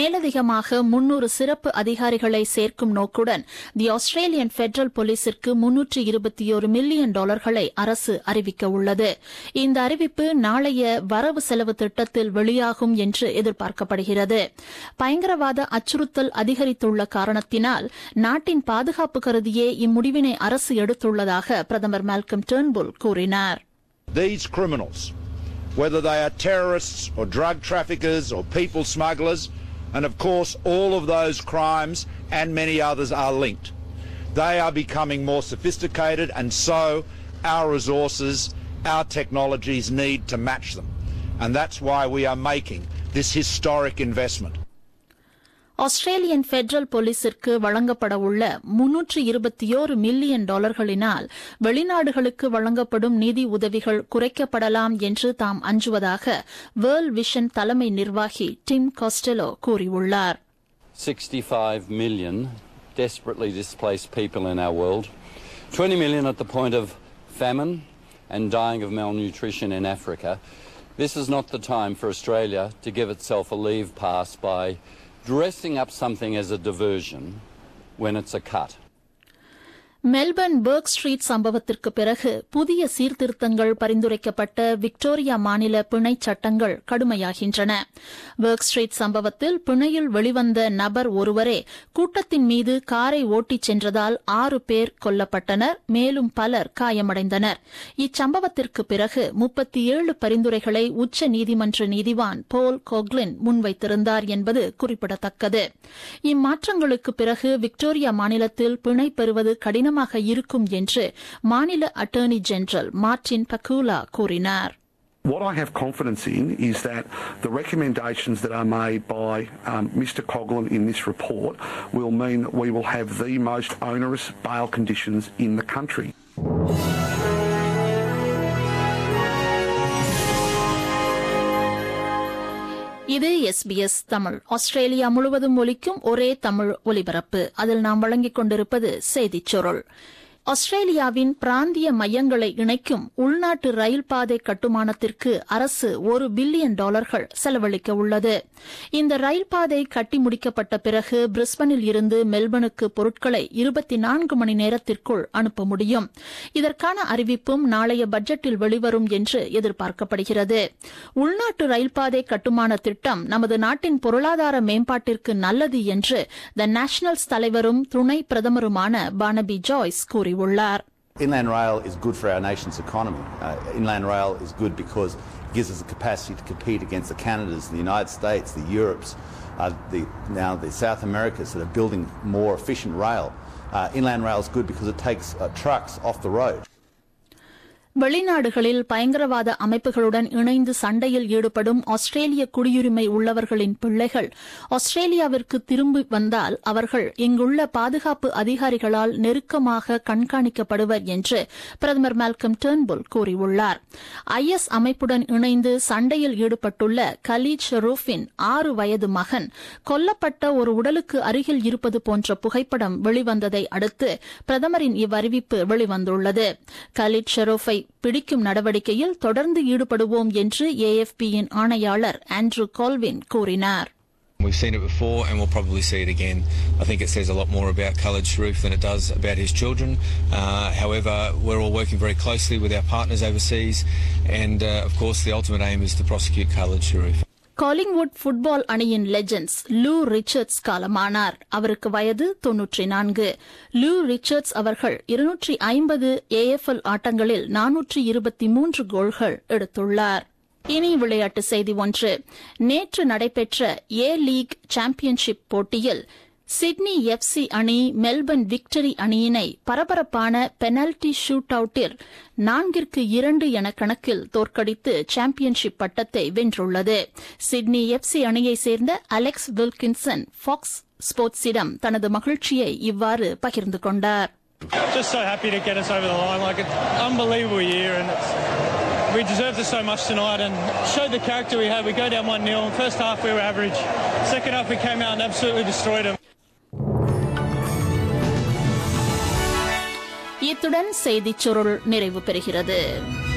மேலதிகமாக முன்னூறு சிறப்பு அதிகாரிகளை சேர்க்கும் நோக்குடன் தி ஆஸ்திரேலியன் பெடரல் போலீசிற்கு முன்னூற்று இருபத்தியோரு மில்லியன் டாலர்களை அரசு அறிவிக்க உள்ளது இந்த அறிவிப்பு நாளைய வரவு செலவு திட்டத்தில் வெளியாகும் என்று எதிர்பார்க்கப்படுகிறது பயங்கரவாத அச்சுறுத்தல் அதிகரித்துள்ள காரணத்தினால் நாட்டின் பாதுகாப்பு கருதியே இம்முடிவினை அரசு எடுத்துள்ளதாக பிரதமர் மால்கம் டேர்ன்புல் கூறினார் These criminals, whether they are terrorists or drug traffickers or people smugglers, and of course all of those crimes and many others are linked. They are becoming more sophisticated and so our resources, our technologies need to match them. And that's why we are making this historic investment. Australian federal போலீசிற்கு வழங்கப்பட உள்ள முன்னூற்று இருபத்தியோரு million டாலர்களினால் வெளிநாடுகளுக்கு வழங்கப்படும் நிதி உதவிகள் குறைக்கப்படலாம் என்று தாம் அஞ்சுவதாக வேர்ல்ட் விஷன் தலைமை நிர்வாகி டிம் காஸ்டெலோ கூறியுள்ளார் 65 million desperately displaced people in our world, 20 million at the point of famine and dying of malnutrition in Africa. This is not the time for Australia to give itself a leave pass by dressing up something as a diversion when it's a cut. Melbourne Bourke street சம்பவத்திற்கு பிறகு புதிய சீர்திருத்தங்கள் பரிந்துரைக்கப்பட்ட Victoria மாநில பிணைச் சட்டங்கள் கடுமையாகின்றன work street சம்பவத்தில் பிணையில் வெளிவந்த நபர் ஒருவரே கூட்டத்தின் மீது காரை ஓட்டிச் சென்றதால் ஆறு பேர் கொல்லப்பட்டனர் மேலும் பலர் காயமடைந்தனர் இச்சம்பவத்திற்கு பிறகு முப்பத்தி ஏழு பரிந்துரைகளை உச்ச நீதிமன்ற நீதிவான் போல் கோக்லின் முன்வைத்திருந்தார் என்பது குறிப்பிடத்தக்கது இம்மாற்றங்களுக்கு பிறகு விக்டோரியா மாநிலத்தில் பிணை பெறுவது கடினம் கடினமாக இருக்கும் என்று மாநில அட்டர்னி ஜெனரல் மார்டின் பக்கூலா கூறினார் What I have confidence in is that the recommendations that are made by um, Mr Coughlin in this report will mean that we will have the most onerous bail conditions in the country. இது SBS Tamil Australia முழுவதும் ஒலிக்கும் ஒரே தமிழ் ஒலிபரப்பு அதில் நாம் வழங்கிக் கொண்டிருப்பது செய்திச் சுருள் ஆஸ்திரேலியாவின் பிராந்திய மையங்களை இணைக்கும் உள்நாட்டு ரயில் பாதை கட்டுமானத்திற்கு அரசு ஒரு பில்லியன் டாலர்கள் செலவழிக்க உள்ளது இந்த ரயில் பாதை கட்டி முடிக்கப்பட்ட பிறகு பிரிஸ்பனில் இருந்து மெல்பனுக்கு பொருட்களை இருபத்தி நான்கு மணி நேரத்திற்குள் அனுப்ப முடியும் இதற்கான அறிவிப்பும் நாளைய பட்ஜெட்டில் வெளிவரும் என்று எதிர்பார்க்கப்படுகிறது உள்நாட்டு ரயில் பாதை கட்டுமான திட்டம் நமது நாட்டின் பொருளாதார மேம்பாட்டிற்கு நல்லது என்று த நேஷனல்ஸ் தலைவரும் துணை பிரதமருமான பானபி ஜாய்ஸ் கூறியுள்ளார் Inland rail is good for our nation's economy. Uh, inland rail is good because it gives us the capacity to compete against the Canadas, the United States, the Europes, uh, the, now the South Americas that are building more efficient rail. Uh, inland rail is good because it takes uh, trucks off the road. வெளிநாடுகளில் பயங்கரவாத அமைப்புகளுடன் இணைந்து சண்டையில் ஈடுபடும் ஆஸ்திரேலிய குடியுரிமை உள்ளவர்களின் பிள்ளைகள் ஆஸ்திரேலியாவிற்கு திரும்பி வந்தால் அவர்கள் இங்குள்ள பாதுகாப்பு அதிகாரிகளால் நெருக்கமாக கண்காணிக்கப்படுவர் என்று பிரதமர் மால்கம் டேர்ன்புல் கூறியுள்ளார் ஐஎஸ் அமைப்புடன் இணைந்து சண்டையில் ஈடுபட்டுள்ள கலீத் ஷெரூஃபின் ஆறு வயது மகன் கொல்லப்பட்ட ஒரு உடலுக்கு அருகில் இருப்பது போன்ற புகைப்படம் வெளிவந்ததை அடுத்து பிரதமரின் இவ்வறிவிப்பு வெளிவந்துள்ளது கலீத் ஷெரூஃபை பிடிக்கும் நடவடிக்கையில் தொடர்ந்து ஈடுபடுவோம் என்று ஏஎஃபியின் ஆணையாளர் ஆண்ட்ரூ கால்வின் கூறினார் We've seen it before and we'll probably see it again. I think it says a lot more about Khalid Sharif than it does about his children. Uh, however, we're all working very closely with our partners overseas and, uh, of course, the ultimate aim is to prosecute Khalid Sharif. Collingwood football அணியின் legends Lou Richards காலமானார் அவருக்கு வயது தொன்னூற்றி நான்கு லூ Richards அவர்கள் இருநூற்றி ஐம்பது AFL ஆட்டங்களில் நானூற்றி இருபத்தி மூன்று கோல்கள் எடுத்துள்ளார் இனி விளையாட்டு செய்தி ஒன்று நேற்று நடைபெற்ற ஏ லீக் சாம்பியன்ஷிப் போட்டியில் சிட்னி எஃப்சி அணி மெல்பர்ன் விக்டரி அணியினை பரபரப்பான பெனல்டி ஷூட் அவுட்டில் நான்கிற்கு இரண்டு என கணக்கில் தோற்கடித்து சாம்பியன்ஷிப் பட்டத்தை வென்றுள்ளது சிட்னி எஃப்சி அணியைச் சேர்ந்த அலெக்ஸ் வில்கின்சன் ஃபாக்ஸ் ஸ்போர்ட்ஸிடம் தனது மகிழ்ச்சியை இவ்வாறு பகிர்ந்து கொண்டார் Just so happy to get us over the line. Like, it's an unbelievable year, and it's, we deserved it so much tonight and showed the character we had. We go down 1 0. First half, we were average. Second half, we came out and absolutely destroyed them. இத்துடன் செய்திச் சுருள் நிறைவு பெறுகிறது